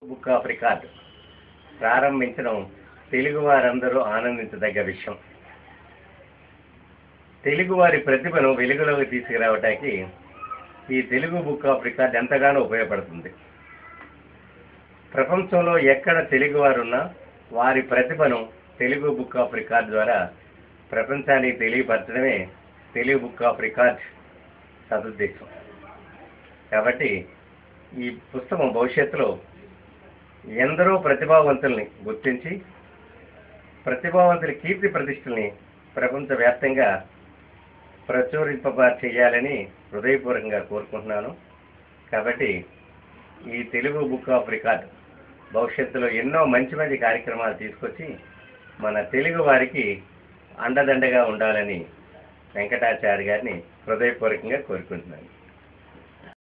book of record ప్రారంభించడం తెలుగు వారందరూ ఆనందించదగ్గ విషయం తెలుగు వారి ప్రతిభను వెలుగులోకి తీసుకురావడానికి ఈ తెలుగు బుక్ ఆఫ్ రికార్డ్ ఎంతగానో ఉపయోగపడుతుంది ప్రపంచంలో ఎక్కడ తెలుగు వారున్నా వారి ప్రతిభను తెలుగు బుక్ ఆఫ్ రికార్డ్ ద్వారా ప్రపంచానికి తెలియపరచడమే తెలుగు బుక్ ఆఫ్ రికార్డ్ సదుద్దేశం కాబట్టి ఈ పుస్తకం భవిష్యత్తులో ఎందరో ప్రతిభావంతుల్ని గుర్తించి ప్రతిభావంతుల కీర్తి ప్రతిష్టల్ని ప్రపంచవ్యాప్తంగా ప్రచురింప చేయాలని హృదయపూర్వకంగా కోరుకుంటున్నాను కాబట్టి ఈ తెలుగు బుక్ ఆఫ్ రికార్డ్ భవిష్యత్తులో ఎన్నో మంచి మంచి కార్యక్రమాలు తీసుకొచ్చి మన తెలుగు వారికి అండదండగా ఉండాలని వెంకటాచార్య గారిని హృదయపూర్వకంగా కోరుకుంటున్నాను